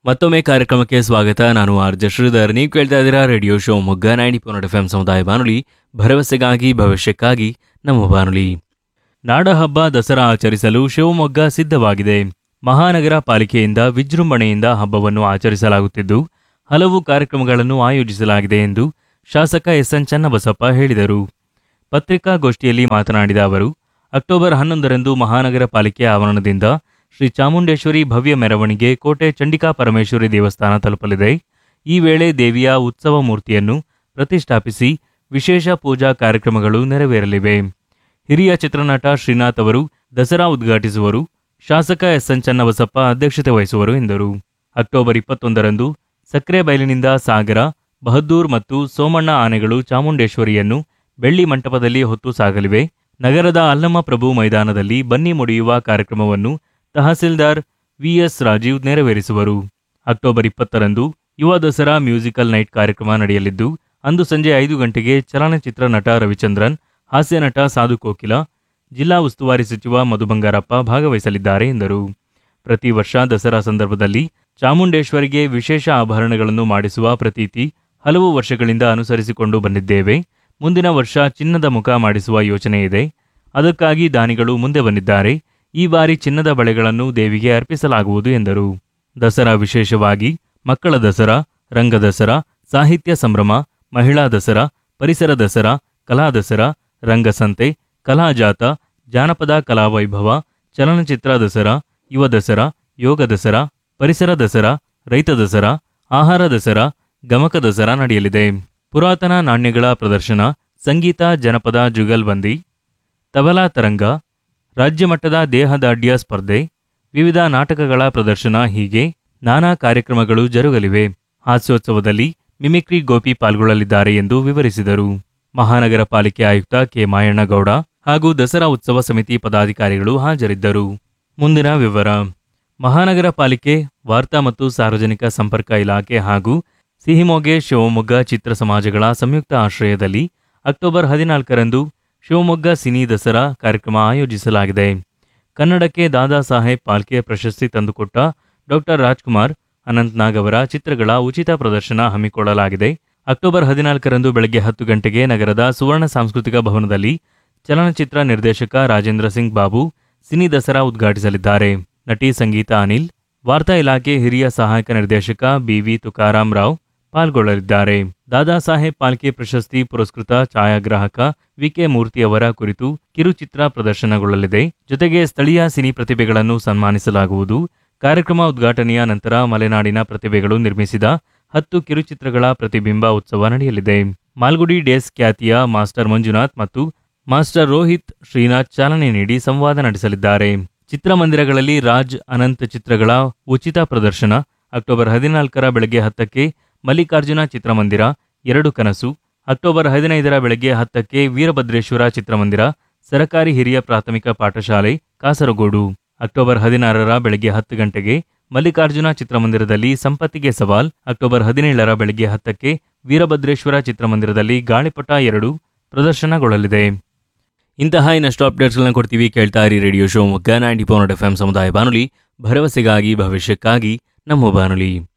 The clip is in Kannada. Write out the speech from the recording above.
ಮತ್ತೊಮ್ಮೆ ಕಾರ್ಯಕ್ರಮಕ್ಕೆ ಸ್ವಾಗತ ನಾನು ಆರ್ ಜೆ ಶ್ರೀಧರ್ ನೀವು ಕೇಳ್ತಾ ಇದ್ದೀರಾ radio Shivamogga ninety point eight F M ಸಮುದಾಯ ಬಾನುಲಿ ಭರವಸೆಗಾಗಿ ಭವಿಷ್ಯಕ್ಕಾಗಿ ನಮ್ಮ ಬಾನುಲಿ ನಾಡಹಬ್ಬ ದಸರಾ ಆಚರಿಸಲು ಶಿವಮೊಗ್ಗ ಸಿದ್ಧವಾಗಿದೆ ಮಹಾನಗರ ಪಾಲಿಕೆಯಿಂದ ವಿಜೃಂಭಣೆಯಿಂದ ಹಬ್ಬವನ್ನು ಆಚರಿಸಲಾಗುತ್ತಿದ್ದು ಹಲವು ಕಾರ್ಯಕ್ರಮಗಳನ್ನು ಆಯೋಜಿಸಲಾಗಿದೆ ಎಂದು ಶಾಸಕ ಎಸ್ ಎನ್ ಚನ್ನಬಸಪ್ಪ ಹೇಳಿದರು ಪತ್ರಿಕಾಗೋಷ್ಠಿಯಲ್ಲಿ ಮಾತನಾಡಿದ ಅವರು ಅಕ್ಟೋಬರ್ ಹನ್ನೊಂದರಂದು ಮಹಾನಗರ ಪಾಲಿಕೆ ಆವರಣದಿಂದ ಶ್ರೀ ಚಾಮುಂಡೇಶ್ವರಿ ಭವ್ಯ ಮೆರವಣಿಗೆ ಕೋಟೆ ಚಂಡಿಕಾ ಪರಮೇಶ್ವರಿ ದೇವಸ್ಥಾನ ತಲುಪಲಿದೆ ಈ ವೇಳೆ ದೇವಿಯ ಉತ್ಸವ ಮೂರ್ತಿಯನ್ನು ಪ್ರತಿಷ್ಠಾಪಿಸಿ ವಿಶೇಷ ಪೂಜಾ ಕಾರ್ಯಕ್ರಮಗಳು ನೆರವೇರಲಿವೆ ಹಿರಿಯ ಚಿತ್ರನಟ ಶ್ರೀನಾಥ್ ಅವರು ದಸರಾ ಉದ್ಘಾಟಿಸುವರು ಶಾಸಕ ಎಸ್ ಎನ್ ಚನ್ನಬಸಪ್ಪ ಅಧ್ಯಕ್ಷತೆ ವಹಿಸುವರು ಎಂದರು ಅಕ್ಟೋಬರ್ ಇಪ್ಪತ್ತೊಂದರಂದು ಸಕ್ರೆಬೈಲಿನಿಂದ ಸಾಗರ ಬಹದ್ದೂರ್ ಮತ್ತು ಸೋಮಣ್ಣ ಆನೆಗಳು ಚಾಮುಂಡೇಶ್ವರಿಯನ್ನು ಬೆಳ್ಳಿ ಮಂಟಪದಲ್ಲಿ ಹೊತ್ತು ಸಾಗಲಿವೆ ನಗರದ ಅಲ್ಲಮ್ಮ ಪ್ರಭು ಮೈದಾನದಲ್ಲಿ ಬನ್ನಿ ಮುಡಿಯುವ ಕಾರ್ಯಕ್ರಮವನ್ನು ತಹಸೀಲ್ದಾರ್ ವಿಎಸ್ ರಾಜೀವ್ ನೆರವೇರಿಸುವರು ಅಕ್ಟೋಬರ್ ಇಪ್ಪತ್ತರಂದು ಯುವ ದಸರಾ ಮ್ಯೂಸಿಕಲ್ ನೈಟ್ ಕಾರ್ಯಕ್ರಮ ನಡೆಯಲಿದ್ದು ಅಂದು ಸಂಜೆ ಐದು ಗಂಟೆಗೆ ಚಲನಚಿತ್ರ ನಟ ರವಿಚಂದ್ರನ್ ಹಾಸ್ಯ ನಟ ಸಾಧು ಕೋಕಿಲ ಜಿಲ್ಲಾ ಉಸ್ತುವಾರಿ ಸಚಿವ ಮಧು ಬಂಗಾರಪ್ಪ ಭಾಗವಹಿಸಲಿದ್ದಾರೆ ಎಂದರು ಪ್ರತಿ ವರ್ಷ ದಸರಾ ಸಂದರ್ಭದಲ್ಲಿ ಚಾಮುಂಡೇಶ್ವರಿಗೆ ವಿಶೇಷ ಆಭರಣಗಳನ್ನು ಮಾಡಿಸುವ ಪ್ರತೀತಿ ಹಲವು ವರ್ಷಗಳಿಂದ ಅನುಸರಿಸಿಕೊಂಡು ಬಂದಿದ್ದೇವೆ ಮುಂದಿನ ವರ್ಷ ಚಿನ್ನದ ಮುಖ ಮಾಡಿಸುವ ಯೋಚನೆ ಇದೆ ಅದಕ್ಕಾಗಿ ದಾನಿಗಳು ಮುಂದೆ ಬಂದಿದ್ದಾರೆ ಈ ಬಾರಿ ಚಿನ್ನದ ಬಳೆಗಳನ್ನು ದೇವಿಗೆ ಅರ್ಪಿಸಲಾಗುವುದು ಎಂದರು ದಸರಾ ವಿಶೇಷವಾಗಿ ಮಕ್ಕಳ ದಸರಾ ರಂಗ ದಸರಾ ಸಾಹಿತ್ಯ ಸಂಭ್ರಮ ಮಹಿಳಾ ದಸರಾ ಪರಿಸರ ದಸರಾ ಕಲಾ ದಸರಾ ರಂಗಸಂತೆ ಕಲಾಜಾತ ಜಾನಪದ ಕಲಾವೈಭವ ಚಲನಚಿತ್ರ ದಸರಾ ಯುವ ದಸರಾ ಯೋಗ ದಸರಾ ಪರಿಸರ ದಸರಾ ರೈತ ದಸರಾ ಆಹಾರ ದಸರಾ ಗಮಕ ದಸರಾ ನಡೆಯಲಿದೆ ಪುರಾತನ ನಾಣ್ಯಗಳ ಪ್ರದರ್ಶನ ಸಂಗೀತ ಜನಪದ ಜುಗಲ್ಬಂದಿ ತಬಲಾ ತರಂಗ ರಾಜ್ಯಮಟ್ಟದ ದೇಹದಾಢ್ಯ ಸ್ಪರ್ಧೆ ವಿವಿಧ ನಾಟಕಗಳ ಪ್ರದರ್ಶನ ಹೀಗೆ ನಾನಾ ಕಾರ್ಯಕ್ರಮಗಳು ಜರುಗಲಿವೆ ಹಾಸ್ಯೋತ್ಸವದಲ್ಲಿ ಮಿಮಿಕ್ರಿ ಗೋಪಿ ಪಾಲ್ಗೊಳ್ಳಲಿದ್ದಾರೆ ಎಂದು ವಿವರಿಸಿದರು ಮಹಾನಗರ ಪಾಲಿಕೆ ಆಯುಕ್ತ ಕೆ ಮಾಯಣ್ಣಗೌಡ ಹಾಗೂ ದಸರಾ ಉತ್ಸವ ಸಮಿತಿ ಪದಾಧಿಕಾರಿಗಳು ಹಾಜರಿದ್ದರು ಮುಂದಿನ ವಿವರ ಮಹಾನಗರ ಪಾಲಿಕೆ ವಾರ್ತಾ ಮತ್ತು ಸಾರ್ವಜನಿಕ ಸಂಪರ್ಕ ಇಲಾಖೆ ಹಾಗೂ ಸಿಹಿಮೊಗೆ ಶಿವಮೊಗ್ಗ ಚಿತ್ರ ಸಮಾಜಗಳ ಸಂಯುಕ್ತ ಆಶ್ರಯದಲ್ಲಿ ಅಕ್ಟೋಬರ್ ಹದಿನಾಲ್ಕರಂದು ಶಿವಮೊಗ್ಗ ಸಿನಿ ದಸರಾ ಕಾರ್ಯಕ್ರಮ ಆಯೋಜಿಸಲಾಗಿದೆ ಕನ್ನಡಕ್ಕೆ ದಾದಾ ಸಾಹೇಬ್ ಪಾಲ್ಕೆ ಪ್ರಶಸ್ತಿ ತಂದುಕೊಟ್ಟ ಡಾಕ್ಟರ್ ರಾಜ್ಕುಮಾರ್ ಅನಂತ್ನಾಗ್ ಅವರ ಚಿತ್ರಗಳ ಉಚಿತ ಪ್ರದರ್ಶನ ಹಮ್ಮಿಕೊಳ್ಳಲಾಗಿದೆ ಅಕ್ಟೋಬರ್ ಹದಿನಾಲ್ಕರಂದು ಬೆಳಗ್ಗೆ ಹತ್ತು ಗಂಟೆಗೆ ನಗರದ ಸುವರ್ಣ ಸಾಂಸ್ಕೃತಿಕ ಭವನದಲ್ಲಿ ಚಲನಚಿತ್ರ ನಿರ್ದೇಶಕ ರಾಜೇಂದ್ರ ಸಿಂಗ್ ಬಾಬು ಸಿನಿ ದಸರಾ ಉದ್ಘಾಟಿಸಲಿದ್ದಾರೆ ನಟಿ ಸಂಗೀತ ಅನಿಲ್ ವಾರ್ತಾ ಇಲಾಖೆ ಹಿರಿಯ ಸಹಾಯಕ ನಿರ್ದೇಶಕ ಬಿವಿ ತುಕಾರಾಂ ರಾವ್ ಪಾಲ್ಗೊಳ್ಳಲಿದ್ದಾರೆ ದಾದಾ ಸಾಹೇಬ್ ಪಾಲ್ಕೆ ಪ್ರಶಸ್ತಿ ಪುರಸ್ಕೃತ ಛಾಯಾಗ್ರಾಹಕ ವಿಕೆ ಮೂರ್ತಿ ಅವರ ಕುರಿತು ಕಿರುಚಿತ್ರ ಪ್ರದರ್ಶನಗೊಳ್ಳಲಿದೆ ಜೊತೆಗೆ ಸ್ಥಳೀಯ ಸಿನಿ ಪ್ರತಿಭೆಗಳನ್ನು ಸನ್ಮಾನಿಸಲಾಗುವುದು ಕಾರ್ಯಕ್ರಮ ಉದ್ಘಾಟನೆಯ ನಂತರ ಮಲೆನಾಡಿನ ಪ್ರತಿಭೆಗಳು ನಿರ್ಮಿಸಿದ ಹತ್ತು ಕಿರುಚಿತ್ರಗಳ ಪ್ರತಿಬಿಂಬ ಉತ್ಸವ ನಡೆಯಲಿದೆ ಮಾಲ್ಗುಡಿ ಡೇಸ್ ಖ್ಯಾತಿಯ ಮಾಸ್ಟರ್ ಮಂಜುನಾಥ್ ಮತ್ತು ಮಾಸ್ಟರ್ ರೋಹಿತ್ ಶ್ರೀನಾಥ್ ಚಾಲನೆ ನೀಡಿ ಸಂವಾದ ನಡೆಸಲಿದ್ದಾರೆ ಚಿತ್ರಮಂದಿರಗಳಲ್ಲಿ ರಾಜ್ ಅನಂತ್ ಚಿತ್ರಗಳ ಉಚಿತ ಪ್ರದರ್ಶನ ಅಕ್ಟೋಬರ್ ಹದಿನಾಲ್ಕರ ಬೆಳಗ್ಗೆ ಹತ್ತಕ್ಕೆ ಮಲ್ಲಿಕಾರ್ಜುನ ಚಿತ್ರಮಂದಿರ ಎರಡು ಕನಸು ಅಕ್ಟೋಬರ್ ಹದಿನೈದರ ಬೆಳಗ್ಗೆ ಹತ್ತಕ್ಕೆ ವೀರಭದ್ರೇಶ್ವರ ಚಿತ್ರಮಂದಿರ ಸರಕಾರಿ ಹಿರಿಯ ಪ್ರಾಥಮಿಕ ಪಾಠಶಾಲೆ ಕಾಸರಗೋಡು ಅಕ್ಟೋಬರ್ ಹದಿನಾರರ ಬೆಳಗ್ಗೆ ಹತ್ತು ಗಂಟೆಗೆ ಮಲ್ಲಿಕಾರ್ಜುನ ಚಿತ್ರಮಂದಿರದಲ್ಲಿ ಸಂಪತ್ತಿಗೆ ಸವಾಲ್ ಅಕ್ಟೋಬರ್ ಹದಿನೇಳರ ಬೆಳಗ್ಗೆ ಹತ್ತಕ್ಕೆ ವೀರಭದ್ರೇಶ್ವರ ಚಿತ್ರಮಂದಿರದಲ್ಲಿ ಗಾಳಿಪಟ ಎರಡು ಪ್ರದರ್ಶನಗೊಳ್ಳಲಿದೆ ಇಂತಹ ಇನ್ನಷ್ಟು ಅಪ್ಡೇಟ್ಸ್ಗಳನ್ನ ಕೊಡ್ತೀವಿ ಕೇಳ್ತಾ ಇರಿ radio Shivamogga ninety four F M ಸಮುದಾಯ ಬಾನುಲಿ ಭರವಸೆಗಾಗಿ ಭವಿಷ್ಯಕ್ಕಾಗಿ ನಮ್ಮ ಬಾನುಲಿ